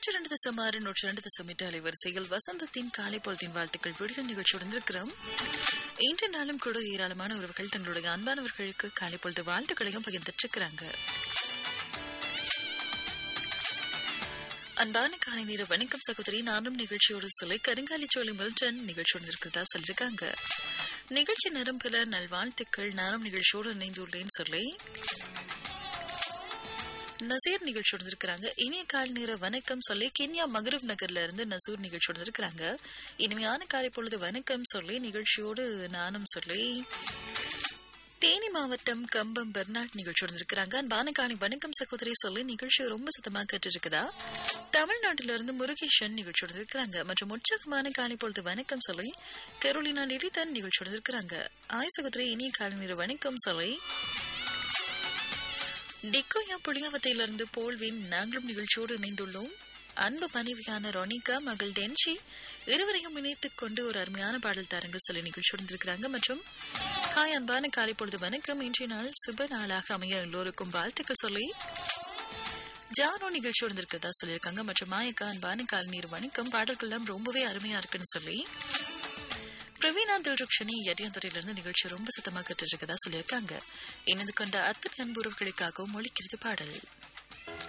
நூற்றி ரெண்டு தசம் ஆறு நூற்றி ரெண்டு தசம் எட்டு அலைவரிசையில் வசந்தத்தின் காலை பொழுதின் வாழ்த்துக்கள் விடிகள் நிகழ்ச்சியுடன் இருக்கிறோம் இன்று நாளும் கூட ஏராளமான உறவுகள் தங்களுடைய அன்பானவர்களுக்கு காலை பொழுது வாழ்த்துக்களையும் பகிர்ந்துட்டு இருக்கிறாங்க அன்பான காலை நேர வணக்கம் சகோதரி நானும் நிகழ்ச்சியோட சிலை கருங்காலி சோழி மில்டன் நிகழ்ச்சியோடு இருக்கிறதா சொல்லியிருக்காங்க நிகழ்ச்சி நேரம் பல நல்வாழ்த்துக்கள் நானும் நிகழ்ச்சியோடு இணைந்துள்ளேன்னு சொல்லி நசீர் நிகழ்ச்சியோடு இருக்கிறாங்க இனிய காலை நேர வணக்கம் சொல்லி கென்யா மகரூப் நகர்ல இருந்து நசூர் நிகழ்ச்சியோடு இருக்கிறாங்க இனிமையான காலை பொழுது வணக்கம் சொல்லி நிகழ்ச்சியோடு நானும் சொல்லி தேனி மாவட்டம் கம்பம் பெர்னாட் நிகழ்ச்சியோடு இருக்கிறாங்க அன்பான காலை வணக்கம் சகோதரி சொல்லி நிகழ்ச்சி ரொம்ப சத்தமா கேட்டு இருக்குதா தமிழ்நாட்டிலிருந்து முருகேஷன் நிகழ்ச்சியோடு இருக்கிறாங்க மற்றும் உற்சாகமான காலை பொழுது வணக்கம் சொல்லி கரோலினா லிரிதன் நிகழ்ச்சியோடு இருக்கிறாங்க ஆய் சகோதரி இனிய காலை நேர வணக்கம் சொல்லி டிக்கோயா புளியாவத்தையிலிருந்து போல்வின் நாங்களும் நிகழ்ச்சியோடு இணைந்துள்ளோம் அன்பு மனைவியான ரொனிகா மகள் டென்ஷி இருவரையும் இணைத்துக் கொண்டு ஒரு அருமையான பாடல் தாரங்கள் சொல்லி நிகழ்ச்சியோடு இருக்கிறாங்க மற்றும் ஹாய் அன்பான காலை பொழுது வணக்கம் இன்றைய நாள் சுப நாளாக அமைய எல்லோருக்கும் வாழ்த்துக்கள் சொல்லி ஜானோ நிகழ்ச்சியோடு இருக்கிறதா சொல்லியிருக்காங்க மற்றும் மாயக்கா அன்பான கால் நீர் வணக்கம் பாடல்கள்லாம் ரொம்பவே அருமையா இருக்குன்னு சொல்லி பிரவீனா தில்ருக்ஷனி எடியந்துறையிலிருந்து நிகழ்ச்சி ரொம்ப சத்தமாக கேட்டு இருக்கதா சொல்லியிருக்காங்க இணைந்து கொண்ட அத்தனை அன்புறவுகளுக்காகவும் ஒழிக்கிறது பாடல்